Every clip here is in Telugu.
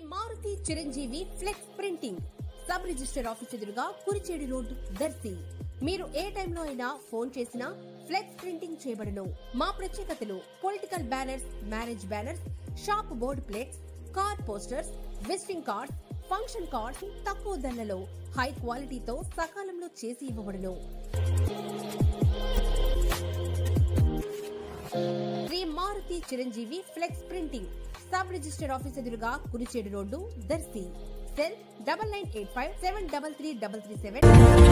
Maruti Chiranjeevi flex printing sub register office ఎదురుగా కురిచేడు రోడ్డు దర్శి మీరు ఏ టైంలో అయినా ఫోన్ చేసినా ఫ్లెక్స్ ప్రింటింగ్ చేయబడును మా ప్రత్యేకతలు political banners marriage banners shop board plates car posters visiting cards function cards తక్కువ ధరలలో హై క్వాలిటీతో సకాలంలో చేసి ఇవ్వబడును Shri Maruti Chiranjeevi flex printing sub register office ఎదురుగా Kurichedu road Darsi cell double nine eight five seven double three double three seven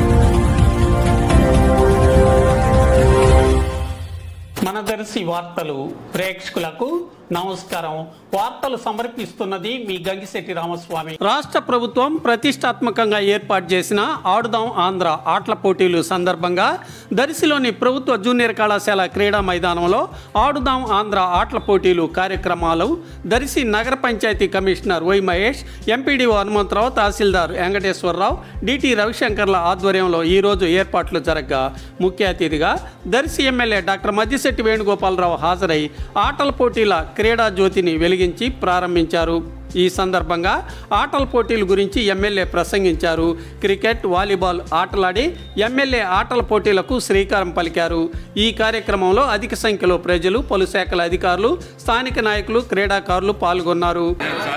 మన దర్శి వార్తలు ప్రేక్షకులకు నమస్కారం వార్తలు సమర్పిస్తున్నది మీ గంగిశెట్టి రామస్వామి రాష్ట్ర ప్రభుత్వం ప్రతిష్టాత్మకంగా ఏర్పాటు చేసిన ఆడుదాం ఆంధ్ర ఆటల పోటీలు సందర్భంగా దర్శిలోని ప్రభుత్వ జూనియర్ కళాశాల క్రీడా మైదానంలో ఆడుదాం ఆంధ్ర ఆటల పోటీలు కార్యక్రమాలు దర్శి నగర panchayati commissioner Y Mahesh MPDO Hanumantha Rao tahsildar Venkateswara Rao DT రవిశంకర్ల ఆధ్వర్యంలో ఈరోజు ఏర్పాట్లు జరగ్గా ముఖ్య అతిథిగా దర్శి ఎమ్మెల్యే డాక్టర్ మద్దిశెట్టి వేణుగోపాలరావు హాజరై ఆటల పోటీల క్రీడా జ్యోతిని వెలిగించి ప్రారంభించారు ఈ సందర్భంగా ఆటల పోటీల గురించి ఎమ్మెల్యే ప్రసంగించారు క్రికెట్ వాలీబాల్ ఆటలాడి ఎమ్మెల్యే ఆటల పోటీలకు శ్రీకారం పలికారు ఈ కార్యక్రమంలో అధిక సంఖ్యలో ప్రజలు పలు శాఖల అధికారులు స్థానిక నాయకులు క్రీడాకారులు పాల్గొన్నారు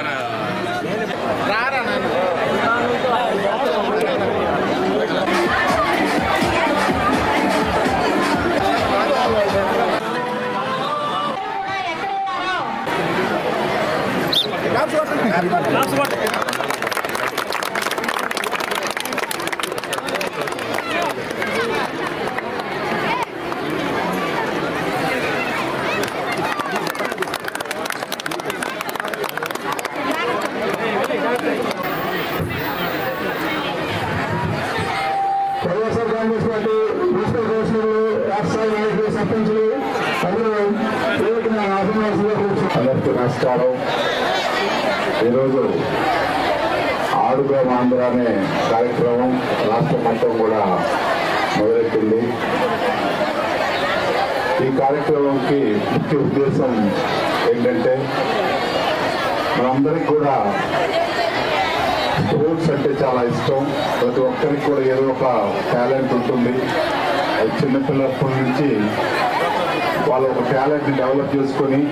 వైఎస్ఆర్ కాంగ్రెస్ పార్టీ మున్సిపల్ కౌన్సిలర్లు రాష్ట్రాల నాయకులు సర్పంచులు అందరూ వేదిక మీద ఆసనాలుగా కూర్చున్నారు. అందరికీ నమస్కారం ఈరోజు ఆడుగా ఆంధ్ర అనే కార్యక్రమం రాష్ట్ర మొత్తం కూడా మొదలెట్టింది ఈ కార్యక్రమంకి ముఖ్య ఉద్దేశం ఏంటంటే మనందరికీ కూడా స్పోర్ట్స్ అంటే చాలా ఇష్టం ప్రతి ఒక్కరికి కూడా ఏదో ఒక టాలెంట్ ఉంటుంది అది చిన్నపిల్లప్పటి నుంచి వాళ్ళు ఒక టాలెంట్ని డెవలప్ చేసుకొని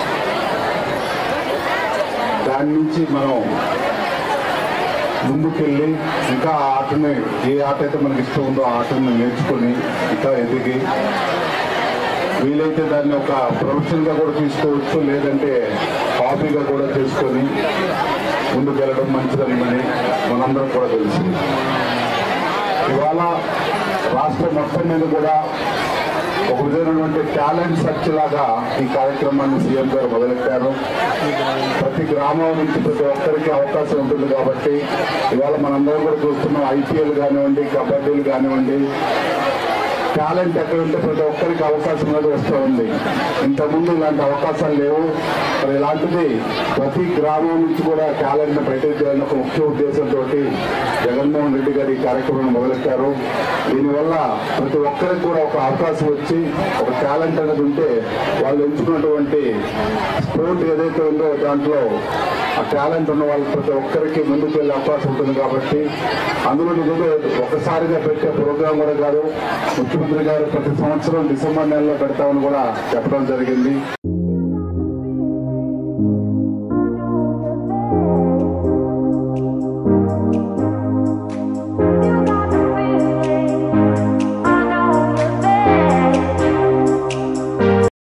దాని నుంచి మనం ముందుకెళ్ళి ఇంకా ఆ ఆటని ఏ ఆట అయితే మనకి ఇష్టం ఉందో ఆ ఆటని నేర్చుకొని ఇంకా ఎదిగి వీలైతే దాన్ని ఒక ప్రొఫెషన్గా కూడా తీసుకోవచ్చు లేదంటే హాబీగా కూడా చేసుకొని ముందుకు వెళ్ళడం మంచిదని మరి మనందరం కూడా తెలుసు ఇవాళ రాష్ట్రం మొత్తం మీద కూడా ఒక విధమైనటువంటి టాలెంట్ సర్చ్ లాగా ఈ కార్యక్రమాన్ని సీఎం గారు మొదలెట్టారు ప్రతి గ్రామం నుంచి ప్రతి ఒక్కరికి అవకాశం ఉంటుంది కాబట్టి ఇవాళ మనందరం కూడా చూస్తున్నాం ఐపీఎల్ కానివ్వండి కబడ్డీలు కానివ్వండి టాలెంట్ ఎక్కడ ఉంటే ప్రతి ఒక్కరికి అవకాశం అనేది వస్తూ ఉంది ఇంతకుముందు ఇలాంటి అవకాశాలు లేవు మరి ఇలాంటిది ప్రతి గ్రామం నుంచి కూడా టాలెంట్ బయటకు చేయాలని ఒక ముఖ్య ఉద్దేశంతో జగన్మోహన్ రెడ్డి గారు ఈ కార్యక్రమం మొదలెట్టారు దీనివల్ల ప్రతి ఒక్కరికి కూడా ఒక అవకాశం వచ్చి ఒక టాలెంట్ అనేది ఉంటే వాళ్ళు ఎంచుకున్నటువంటి స్పోర్ట్ ఏదైతే ఉందో దాంట్లో ఆ టాలెంట్ ఉన్న వాళ్ళకి ప్రతి ఒక్కరికి ముందుకు వెళ్ళే అవకాశం ఉంటుంది కాబట్టి అందులో నిజంగా ఒక్కసారిగా పెట్టే ప్రోగ్రాం కూడా కాదు ముఖ్యమంత్రి గారు ప్రతి సంవత్సరం డిసెంబర్ నెలలో పెడతామని కూడా చెప్పడం జరిగింది